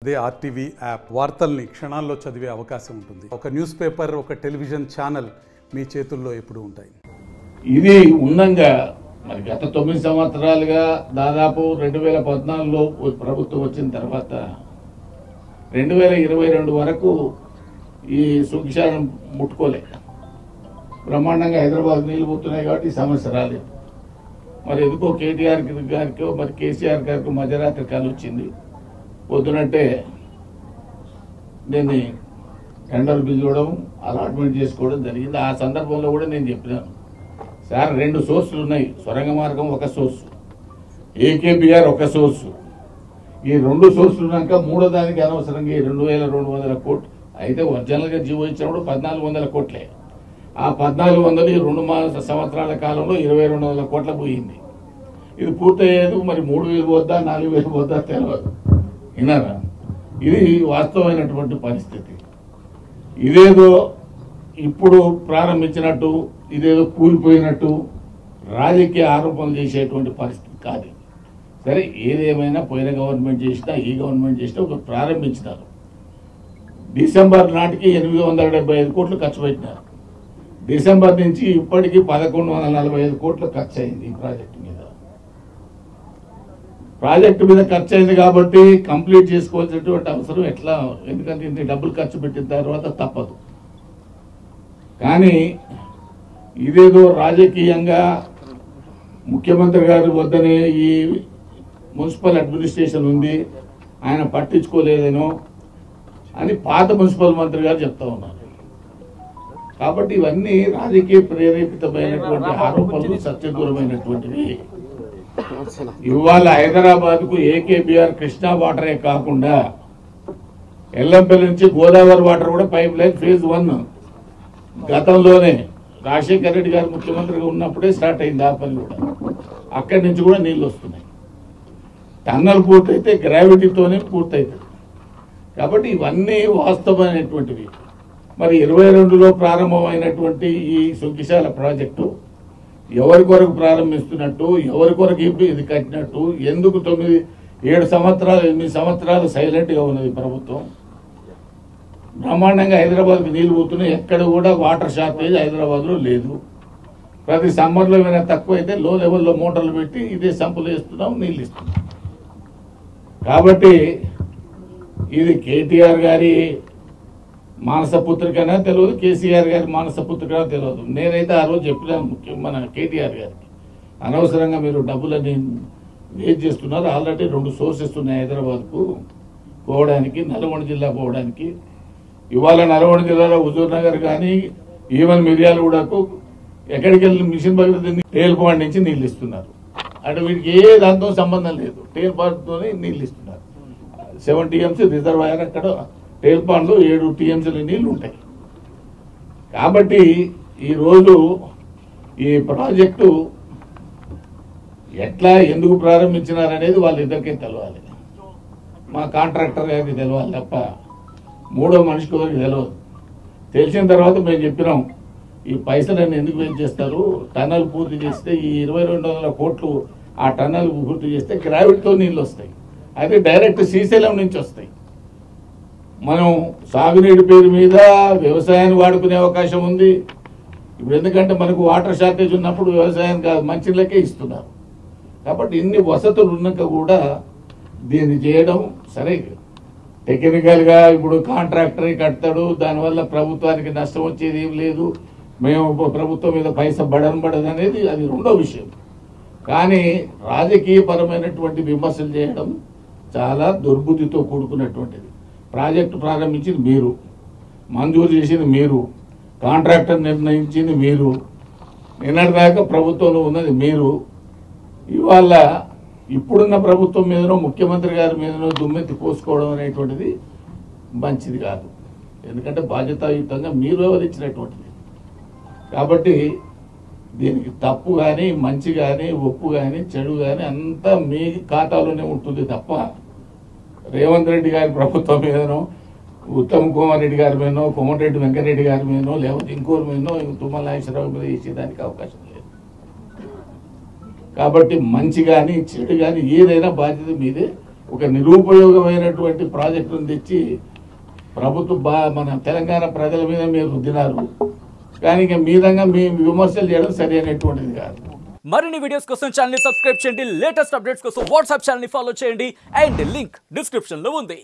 అదే RTV app వార్తల్ని క్షణాల్లో చదివే అవకాశం ఉంటుంది ఒక న్యూస్ పేపర్ ఒక టెలివిజన్ ఛానల్ మీ చేతుల్లో ఎప్పుడూ ఉంటాయి ఇది ఉందంగా మరి గత తొమ్మిది సంవత్సరాలుగా దాదాపు రెండు వేల పద్నాలుగులో ప్రభుత్వం వచ్చిన తర్వాత రెండు వేల ఇరవై రెండు వరకు ఈ సుఖశాలను ముట్టుకోలే బ్రహ్మాండంగా హైదరాబాద్ నీళ్లు పోతున్నాయి కాబట్టి ఈ సమస్య రాలేదు మరి ఎందుకో కేటీఆర్ గారికి మరి కేసీఆర్ గారికి మధ్యరాత్రి కాలు వచ్చింది పొద్దునంటే దీన్ని టెండర్ పిలవడం అలాట్మెంట్ చేసుకోవడం జరిగింది ఆ సందర్భంలో కూడా నేను చెప్పినాను సార్ రెండు సోర్సులు ఉన్నాయి సొరంగ మార్గం ఒక సోర్సు ఏకేబిఆర్ ఒక సోర్సు ఈ రెండు సోర్సులు ఉన్నాక మూడో దానికి అనవసరంగా ఈ రెండు వేల రెండు వందల కోట్లు అయితే ఒరిజినల్గా జీవో ఇచ్చినప్పుడు పద్నాలుగు వందల కోట్లే ఆ పద్నాలుగు వందలు ఈ రెండు మాస సంవత్సరాల కాలంలో ఇరవై రెండు వందల కోట్ల పోయింది ఇది పూర్తయ్యేది మరి మూడు వేలు పోద్దా నాలుగు వేలు పోద్దా తెలియదు విన్నారా ఇది వాస్తవమైనటువంటి పరిస్థితి ఇదేదో ఇప్పుడు ప్రారంభించినట్టు ఇదేదో కూలిపోయినట్టు రాజకీయ ఆరోపణలు చేసేటువంటి పరిస్థితి కాదు ఇది. సరే ఏదేమైనా పోయిన గవర్నమెంట్ చేసినా ఈ గవర్నమెంట్ చేసినా ఒక ప్రారంభించినారు డిసెంబర్ నాటికి ఎనిమిది వందల డెబ్బై ఐదు కోట్లు ఖర్చు పెట్టినారు డిసెంబర్ నుంచి ఇప్పటికీ పదకొండు వందల నలభై ఐదు కోట్లు ఖర్చు అయింది ఈ ప్రాజెక్టు మీద ప్రాజెక్టు మీద ఖర్చు అయింది కాబట్టి కంప్లీట్ చేసుకోవాల్సినటువంటి అవసరం ఎట్లా ఎందుకంటే ఇంత డబ్బులు ఖర్చు పెట్టిన తర్వాత తప్పదు కానీ ఇదేదో రాజకీయంగా ముఖ్యమంత్రి గారి వద్దనే ఈ మున్సిపల్ అడ్మినిస్ట్రేషన్ ఉంది ఆయన పట్టించుకోలేదేనో అని పాత మున్సిపల్ మంత్రి గారు చెప్తా ఉన్నారు కాబట్టి ఇవన్నీ రాజకీయ ప్రేరేపితమైనటువంటి ఆరోపణలు సత్యదూరమైనటువంటివి ఇవాళ హైదరాబాద్ కు ఏకేబిఆర్ కృష్ణా వాటరే కాకుండా ఎల్లంపల్లి నుంచి గోదావరి వాటర్ కూడా పైప్ లైన్ ఫేజ్ వన్ గతంలోనే రాజశేఖర రెడ్డి గారు ముఖ్యమంత్రిగా ఉన్నప్పుడే స్టార్ట్ అయింది ఆ పని కూడా అక్కడి నుంచి కూడా నీళ్లు వస్తున్నాయి టన్నల్ పూర్తయితే గ్రావిటీతోనే పూర్తవుతుంది కాబట్టి ఇవన్నీ వాస్తవమైనటువంటివి మరి ఇరవై రెండులో ప్రారంభమైనటువంటి ఈ సుఖిశాల ప్రాజెక్టు ఎవరి కొరకు ప్రారంభిస్తున్నట్టు ఎవరి కొరకు ఇప్పుడు ఇది కట్టినట్టు ఎందుకు తొమ్మిది ఏడు సంవత్సరాలు ఎనిమిది సంవత్సరాలు సైలెంట్గా ఉన్నది ప్రభుత్వం బ్రహ్మాండంగా హైదరాబాద్కి నీళ్లు పోతున్నాయి ఎక్కడ కూడా వాటర్ షార్టేజ్ హైదరాబాద్లో లేదు ప్రతి సమ్మర్లో ఏమైనా తక్కువ అయితే లో లెవెల్లో మోటార్లు పెట్టి ఇదే సంపులు వేస్తున్నాం నీళ్ళు ఇస్తున్నాం కాబట్టి ఇది కేటీఆర్ గారి మానస పుత్రికనా తెలియదు కేసీఆర్ గారి మానస పుత్రికనా తెలియదు నేనైతే ఆ రోజు చెప్పినాను ముఖ్యం మన కేటీఆర్ గారికి అనవసరంగా మీరు డబ్బులని వేస్ట్ చేస్తున్నారు ఆల్రెడీ రెండు సోర్సెస్ ఉన్నాయి హైదరాబాద్కు పోవడానికి నల్గొండ జిల్లా పోవడానికి ఇవాళ నల్గొండ జిల్లాలో హుజూర్ నగర్ కానీ ఈవెన్ మిర్యాలగూడకు ఎక్కడికి వెళ్ళి మిషన్ భగీరథ తేలిపాడు నుంచి నీళ్ళు ఇస్తున్నారు అంటే వీటికి ఏ దాంతో సంబంధం లేదు తేలిపాడుతోనే నీళ్ళు ఇస్తున్నారు సెవెన్ టీఎంసీ రిజర్వాయర్ అక్కడ తేలిపాడులో ఏడు టీఎంసీల నీళ్లు ఉంటాయి కాబట్టి ఈరోజు ఈ ప్రాజెక్టు ఎట్లా ఎందుకు ప్రారంభించినారనేది వాళ్ళిద్దరికీ తెలవాలి మా కాంట్రాక్టర్ గారికి తెలవాలి తప్ప మూడో మనిషికి ఎవరికి తెలియదు తెలిసిన తర్వాత మేము చెప్పినాం ఈ పైసలన్నీ ఎందుకు వేస్ట్ చేస్తారు టన్నల్ పూర్తి చేస్తే ఈ ఇరవై రెండు వందల కోట్లు ఆ టన్నల్ పూర్తి చేస్తే గ్రావిటీతో నీళ్ళు వస్తాయి అయితే డైరెక్ట్ శ్రీశైలం నుంచి వస్తాయి మనం సాగునీటి పేరు మీద వ్యవసాయాన్ని వాడుకునే అవకాశం ఉంది ఇప్పుడు ఎందుకంటే మనకు వాటర్ షార్టేజ్ ఉన్నప్పుడు వ్యవసాయం కాదు మంచిలకే ఇస్తున్నారు కాబట్టి ఇన్ని వసతులు ఉన్నాక కూడా దీన్ని చేయడం సరే టెక్నికల్గా ఇప్పుడు కాంట్రాక్టర్ కడతాడు దానివల్ల ప్రభుత్వానికి నష్టం వచ్చేది ఏం లేదు మేము ప్రభుత్వం మీద పైసా బడన్ పడదు అనేది అది రెండో విషయం కానీ రాజకీయపరమైనటువంటి విమర్శలు చేయడం చాలా దుర్బుద్ధితో కూడుకున్నటువంటిది ప్రాజెక్టు ప్రారంభించింది మీరు మంజూరు చేసింది మీరు కాంట్రాక్టర్ నిర్ణయించింది మీరు నిన్నటిదాకా ప్రభుత్వంలో ఉన్నది మీరు ఇవాళ ఇప్పుడున్న ప్రభుత్వం మీదనో ముఖ్యమంత్రి గారి మీదనో దుమ్మెత్తి పోసుకోవడం అనేటువంటిది మంచిది కాదు ఎందుకంటే బాధ్యతాయుతంగా మీరు వ్యవహరించినటువంటిది కాబట్టి దీనికి తప్పు కానీ మంచి కానీ ఒప్పు కానీ చెడు కానీ అంతా మీ ఖాతాలోనే ఉంటుంది తప్ప రేవంత్ రెడ్డి గారి ప్రభుత్వం మీదనో ఉత్తమ్ కుమార్ రెడ్డి గారి మీదనో కోమటిరెడ్డి వెంకటరెడ్డి గారి మీదనో లేకపోతే ఇంకోరి మీదనో తుమ్మల నాగేశ్వరరావు మీద ఇచ్చేదానికి అవకాశం లేదు కాబట్టి మంచి కానీ చెడు కానీ ఏదైనా బాధ్యత మీదే ఒక నిరుపయోగమైనటువంటి ప్రాజెక్టును తెచ్చి ప్రభుత్వం బా మన తెలంగాణ ప్రజల మీద మీరు రుద్దినారు కానీ ఇక మీదంగా మీ విమర్శలు చేయడం సరైనటువంటిది కాదు మరిన్ని వీడియోస్ కోసం ఛానల్ సబ్స్క్రైబ్ చేయండి లేటెస్ట్ అప్డేట్స్ కోసం వాట్సాప్ ఛానల్ ఫాలో చేయండి అండ్ లింక్ డిస్క్రిప్షన్ లో ఉంది